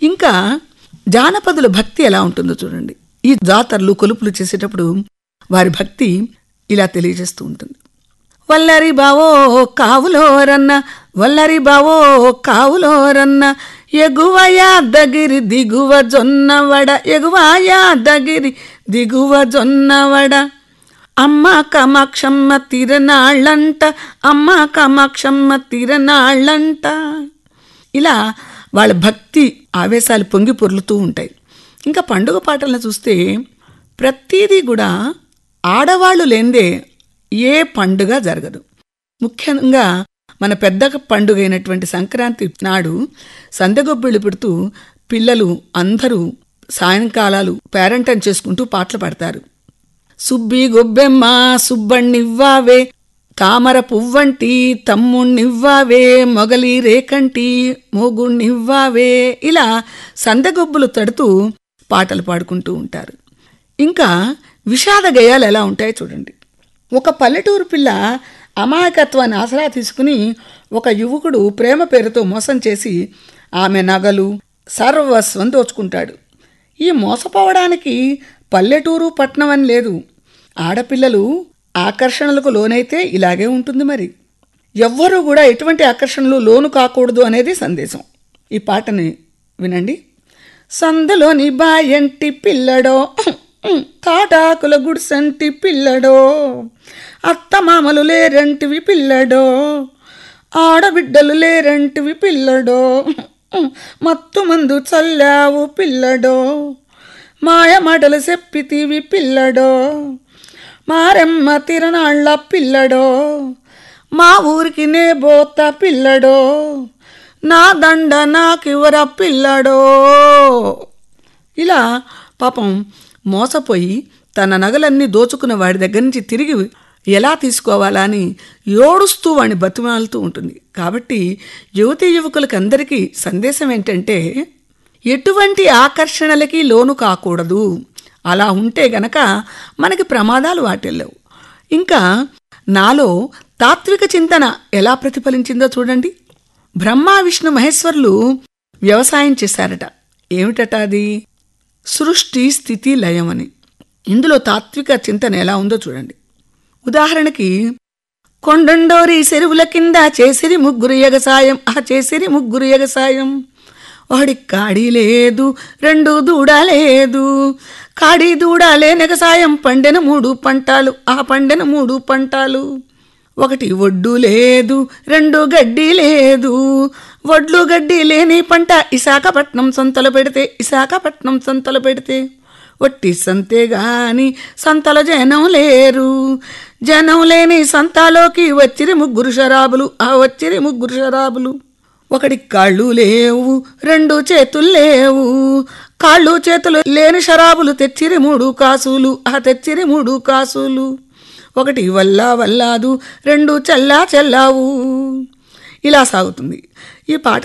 ఇంకా జానపదుల భక్తి ఎలా ఉంటుందో చూడండి ఈ జాతరలు కొలుపులు చేసేటప్పుడు వారి భక్తి ఇలా తెలియజేస్తూ ఉంటుంది వల్లరి బావో కావులోరన్న వల్లరి బావో కావులోరన్న ఎగువ యాదగిరి దిగువ జొన్నవడ ఎగువ యాదగిరి దిగువ జొన్నవడ అమ్మ కామాక్షమ్మ తిరనాళ్ళంట అమ్మ కామాక్షమ్మ తిరనాళ్ళంట ఇలా వాళ్ళ భక్తి ఆవేశాలు పొంగి పొర్లుతూ ఉంటాయి ఇంకా పండుగ పాటలను చూస్తే ప్రతిదీ కూడా ఆడవాళ్ళు లేందే ఏ పండుగ జరగదు ముఖ్యంగా మన పెద్ద పండుగ అయినటువంటి సంక్రాంతి నాడు సందెగొబ్బిళ్ళు పెడుతూ పిల్లలు అందరూ సాయంకాలాలు పేరెంటం చేసుకుంటూ పాటలు పాడతారు సుబ్బి గొబ్బెమ్మ సుబ్బణ్ణివ్వావే తామర పువ్వంటి తమ్ముణ్ణివ్వావే మొగలి రేకంటి మోగుణ్ణివ్వావే ఇలా సందెగొబ్బులు తడుతూ పాటలు పాడుకుంటూ ఉంటారు ఇంకా విషాద గేయాలు ఎలా ఉంటాయో చూడండి ఒక పల్లెటూరు పిల్ల అమాయకత్వాన్ని ఆసరా తీసుకుని ఒక యువకుడు ప్రేమ పేరుతో మోసం చేసి ఆమె నగలు సర్వస్వం దోచుకుంటాడు ఈ మోసపోవడానికి పల్లెటూరు పట్నం అని లేదు ఆడపిల్లలు ఆకర్షణలకు లోనైతే ఇలాగే ఉంటుంది మరి ఎవ్వరూ కూడా ఎటువంటి ఆకర్షణలు లోను కాకూడదు అనేది సందేశం ఈ పాటని వినండి సందులోని బాయంటి పిల్లడో తాటాకుల గుడిసంటి పిల్లడో అత్తమామలు లేరంటివి పిల్లడో ఆడబిడ్డలు లేరంటివి పిల్లడో మత్తు మందు చల్లావు పిల్లడో మాయమాటలు చెప్పితివి పిల్లడో మారెమ్మ తిరణాళ్ళ పిల్లడో మా ఊరికి నే బోత పిల్లడో నా దండ నాకివర పిల్లడో ఇలా పాపం మోసపోయి తన నగలన్నీ దోచుకున్న వాడి దగ్గర నుంచి తిరిగి ఎలా తీసుకోవాలా అని ఏడుస్తూ వాడిని బతిమాలుతూ ఉంటుంది కాబట్టి యువతీ యువకులకు అందరికీ సందేశం ఏంటంటే ఎటువంటి ఆకర్షణలకి లోను కాకూడదు అలా ఉంటే గనక మనకి ప్రమాదాలు వాటిల్లవు ఇంకా నాలో తాత్విక చింతన ఎలా ప్రతిఫలించిందో చూడండి బ్రహ్మ విష్ణు మహేశ్వరులు వ్యవసాయం చేశారట ఏమిటట అది సృష్టి స్థితి లయం అని ఇందులో తాత్విక చింతన ఎలా ఉందో చూడండి ఉదాహరణకి కొండండోరి చెరువుల కింద చేసిరి ముగ్గురు ఎగసాయం ఆ చేసిరి ముగ్గురు ఎగసాయం వాడి కాడి లేదు రెండు దూడ లేదు కాడి దూడ లేనెగసాయం పండెన మూడు పంటాలు ఆ పండెన మూడు పంటాలు ఒకటి ఒడ్డు లేదు రెండు గడ్డి లేదు వడ్లు గడ్డి లేని పంట ఇశాఖపట్నం సంతలు పెడితే ఇశాఖపట్నం సంతలు పెడితే ఒట్టి సంతే గాని సంతల జనం లేరు జనం లేని సంతాలోకి వచ్చిరి ముగ్గురు షరాబులు ఆ వచ్చిరి ముగ్గురు షరాబులు ఒకటి కాళ్ళు లేవు రెండు చేతులు లేవు కాళ్ళు చేతులు లేని షరాబులు తెచ్చిరి మూడు కాసులు ఆ తెచ్చిరి మూడు కాసులు ఒకటి వల్లా వల్లాదు రెండు చల్లా చెల్లావు ఇలా సాగుతుంది ఈ పాట